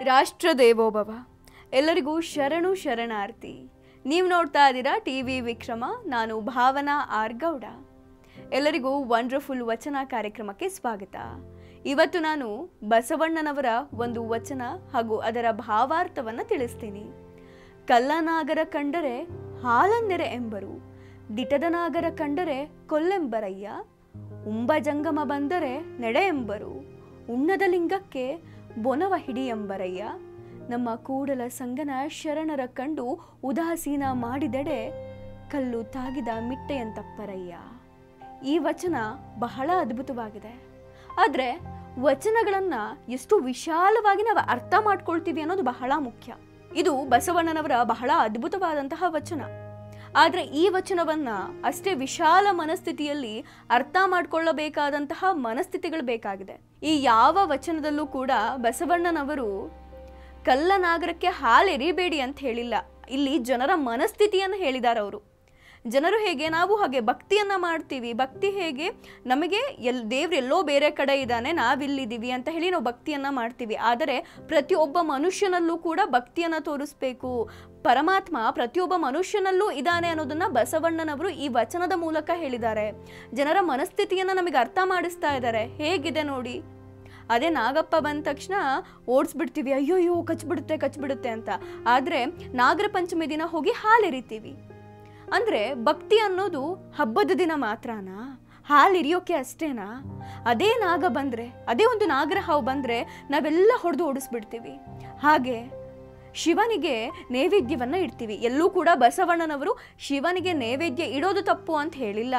ರಾಷ್ಟ್ರ ದೇವೋಭವ ಎಲ್ಲರಿಗೂ ಶರಣು ಶರಣಾರ್ಥಿ ನೀವು ನೋಡ್ತಾ ಇದ್ದೀರಾ ಟಿ ವಿ ವಿಕ್ರಮ ನಾನು ಭಾವನಾ ಆರ್ ಗೌಡ ಎಲ್ಲರಿಗೂ ವಂಡರ್ಫುಲ್ ವಚನ ಕಾರ್ಯಕ್ರಮಕ್ಕೆ ಸ್ವಾಗತ ಇವತ್ತು ನಾನು ಬಸವಣ್ಣನವರ ಒಂದು ವಚನ ಹಾಗೂ ಅದರ ಭಾವಾರ್ಥವನ್ನು ತಿಳಿಸ್ತೀನಿ ಕಲ್ಲನಾಗರ ಕಂಡರೆ ಹಾಲಂದೆರೆ ಎಂಬರು ದಿಟದ ನಾಗರ ಕಂಡರೆ ಕೊಲ್ಲೆಂಬರಯ್ಯ ಉಂಬ ಜಂಗಮ ಬಂದರೆ ನೆಡೆ ಎಂಬರು ಉಣ್ಣದ ಲಿಂಗಕ್ಕೆ ಬೊನವ ಹಿಡಿ ಎಂಬರಯ್ಯ ನಮ್ಮ ಕೂಡಲ ಸಂಗನ ಶರಣರ ಕಂಡು ಉದಾಸೀನ ಮಾಡಿದೆಡೆ ಕಲ್ಲು ತಾಗಿದ ಮಿಟ್ಟೆಯಂತಪ್ಪರಯ್ಯ ಈ ವಚನ ಬಹಳ ಅದ್ಭುತವಾಗಿದೆ ಆದರೆ ವಚನಗಳನ್ನು ಎಷ್ಟು ವಿಶಾಲವಾಗಿ ನಾವು ಅರ್ಥ ಮಾಡ್ಕೊಳ್ತೀವಿ ಅನ್ನೋದು ಬಹಳ ಮುಖ್ಯ ಇದು ಬಸವಣ್ಣನವರ ಬಹಳ ಅದ್ಭುತವಾದಂತಹ ವಚನ ಆದರೆ ಈ ವಚನವನ್ನ ಅಷ್ಟೇ ವಿಶಾಲ ಮನಸ್ಥಿತಿಯಲ್ಲಿ ಅರ್ಥ ಮಾಡ್ಕೊಳ್ಳಬೇಕಾದಂತಹ ಮನಸ್ಥಿತಿಗಳು ಬೇಕಾಗಿದೆ ಈ ಯಾವ ವಚನದಲ್ಲೂ ಕೂಡ ಬಸವಣ್ಣನವರು ಕಲ್ಲನಾಗರಕ್ಕೆ ಹಾಲೆರಿಬೇಡಿ ಅಂತ ಹೇಳಿಲ್ಲ ಇಲ್ಲಿ ಜನರ ಮನಸ್ಥಿತಿಯನ್ನು ಹೇಳಿದ್ದಾರೆ ಅವರು ಜನರು ಹೇಗೆ ನಾವು ಹಾಗೆ ಭಕ್ತಿಯನ್ನ ಮಾಡ್ತೀವಿ ಭಕ್ತಿ ಹೇಗೆ ನಮಗೆ ಎಲ್ ದೇವ್ರು ಎಲ್ಲೋ ಬೇರೆ ಕಡೆ ಇದ್ದಾನೆ ನಾವಿಲ್ಲಿದ್ದೀವಿ ಅಂತ ಹೇಳಿ ನಾವು ಭಕ್ತಿಯನ್ನ ಮಾಡ್ತೀವಿ ಆದರೆ ಪ್ರತಿಯೊಬ್ಬ ಮನುಷ್ಯನಲ್ಲೂ ಕೂಡ ಭಕ್ತಿಯನ್ನ ತೋರಿಸ್ಬೇಕು ಪರಮಾತ್ಮ ಪ್ರತಿಯೊಬ್ಬ ಮನುಷ್ಯನಲ್ಲೂ ಇದ್ದಾನೆ ಅನ್ನೋದನ್ನ ಬಸವಣ್ಣನವರು ಈ ವಚನದ ಮೂಲಕ ಹೇಳಿದ್ದಾರೆ ಜನರ ಮನಸ್ಥಿತಿಯನ್ನ ನಮಗೆ ಅರ್ಥ ಮಾಡಿಸ್ತಾ ಇದ್ದಾರೆ ಹೇಗಿದೆ ನೋಡಿ ಅದೇ ನಾಗಪ್ಪ ಬಂದ ತಕ್ಷಣ ಓಡಿಸ್ಬಿಡ್ತೀವಿ ಅಯ್ಯೋ ಅಯ್ಯೋ ಕಚ್ಬಿಡುತ್ತೆ ಕಚ್ಬಿಡುತ್ತೆ ಅಂತ ಆದರೆ ನಾಗರ ಪಂಚಮಿ ದಿನ ಹೋಗಿ ಹಾಲೆರಿತೀವಿ ಅಂದರೆ ಭಕ್ತಿ ಅನ್ನೋದು ಹಬ್ಬದ ದಿನ ಮಾತ್ರನಾ ಹಾಲು ಇರಿಯೋಕೆ ಅಷ್ಟೇನಾ ಅದೇ ನಾಗ ಬಂದರೆ ಅದೇ ಒಂದು ನಾಗರ ಹಾವು ಬಂದರೆ ನಾವೆಲ್ಲ ಹೊಡೆದು ಓಡಿಸ್ಬಿಡ್ತೀವಿ ಹಾಗೆ ಶಿವನಿಗೆ ನೈವೇದ್ಯವನ್ನು ಇಡ್ತೀವಿ ಎಲ್ಲೂ ಕೂಡ ಬಸವಣ್ಣನವರು ಶಿವನಿಗೆ ನೈವೇದ್ಯ ಇಡೋದು ತಪ್ಪು ಅಂತ ಹೇಳಿಲ್ಲ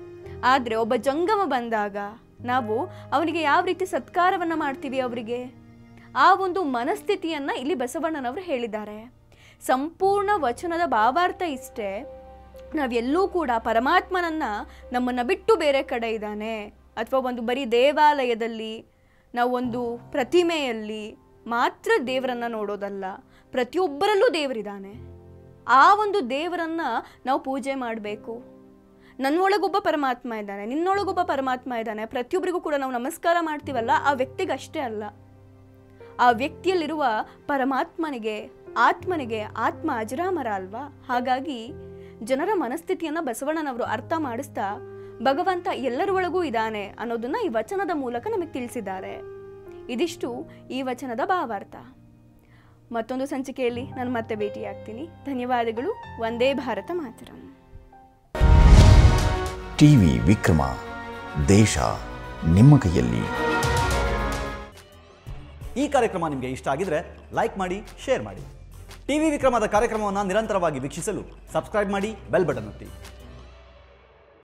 ಆದರೆ ಒಬ್ಬ ಜಂಗಮ ಬಂದಾಗ ನಾವು ಅವನಿಗೆ ಯಾವ ರೀತಿ ಸತ್ಕಾರವನ್ನು ಮಾಡ್ತೀವಿ ಅವರಿಗೆ ಆ ಒಂದು ಮನಸ್ಥಿತಿಯನ್ನು ಇಲ್ಲಿ ಬಸವಣ್ಣನವರು ಹೇಳಿದ್ದಾರೆ ಸಂಪೂರ್ಣ ವಚನದ ಭಾವಾರ್ಥ ಇಷ್ಟೇ ನಾವೆಲ್ಲೂ ಕೂಡ ಪರಮಾತ್ಮನನ್ನ ನಮ್ಮನ್ನು ಬಿಟ್ಟು ಬೇರೆ ಕಡೆ ಇದ್ದಾನೆ ಅಥವಾ ಒಂದು ಬರೀ ದೇವಾಲಯದಲ್ಲಿ ನಾವು ಒಂದು ಪ್ರತಿಮೆಯಲ್ಲಿ ಮಾತ್ರ ದೇವರನ್ನ ನೋಡೋದಲ್ಲ ಪ್ರತಿಯೊಬ್ಬರಲ್ಲೂ ದೇವರಿದ್ದಾನೆ ಆ ಒಂದು ದೇವರನ್ನ ನಾವು ಪೂಜೆ ಮಾಡಬೇಕು ನನ್ನೊಳಗೊಬ್ಬ ಪರಮಾತ್ಮ ಇದ್ದಾನೆ ನಿನ್ನೊಳಗೊಬ್ಬ ಪರಮಾತ್ಮ ಇದ್ದಾನೆ ಪ್ರತಿಯೊಬ್ಬರಿಗೂ ಕೂಡ ನಾವು ನಮಸ್ಕಾರ ಮಾಡ್ತೀವಲ್ಲ ಆ ವ್ಯಕ್ತಿಗೆ ಅಷ್ಟೇ ಅಲ್ಲ ಆ ವ್ಯಕ್ತಿಯಲ್ಲಿರುವ ಪರಮಾತ್ಮನಿಗೆ ಆತ್ಮನಿಗೆ ಆತ್ಮ ಅಜರಾಮರ ಅಲ್ವಾ ಹಾಗಾಗಿ ಜನರ ಮನಸ್ಥಿತಿಯನ್ನು ಬಸವಣ್ಣನವರು ಅರ್ಥ ಮಾಡಿಸ್ತಾ ಭಗವಂತ ಎಲ್ಲರ ಒಳಗೂ ಇದ್ದಾನೆ ಅನ್ನೋದನ್ನ ಈ ವಚನದ ಮೂಲಕ ನಮಗೆ ತಿಳಿಸಿದ್ದಾರೆ ಇದಿಷ್ಟು ಈ ವಚನದ ಭಾವಾರ್ಥ ಮತ್ತೊಂದು ಸಂಚಿಕೆಯಲ್ಲಿ ನಾನು ಮತ್ತೆ ಭೇಟಿಯಾಗ್ತೀನಿ ಧನ್ಯವಾದಗಳು ಒಂದೇ ಭಾರತ ಮಾತರಂ ಟಿವಿ ವಿಕ್ರಮ ದೇಶ ನಿಮ್ಮ ಕೈಯಲ್ಲಿ ಈ ಕಾರ್ಯಕ್ರಮ ನಿಮಗೆ ಇಷ್ಟ ಆಗಿದ್ರೆ ಲೈಕ್ ಮಾಡಿ ಶೇರ್ ಮಾಡಿ ಟಿವಿ ವಿಕ್ರಮದ ಕಾರ್ಯಕ್ರಮವನ್ನು ನಿರಂತರವಾಗಿ ವೀಕ್ಷಿಸಲು ಸಬ್ಸ್ಕ್ರೈಬ್ ಮಾಡಿ ಬೆಲ್ ಬಟನ್ ಒತ್ತಿ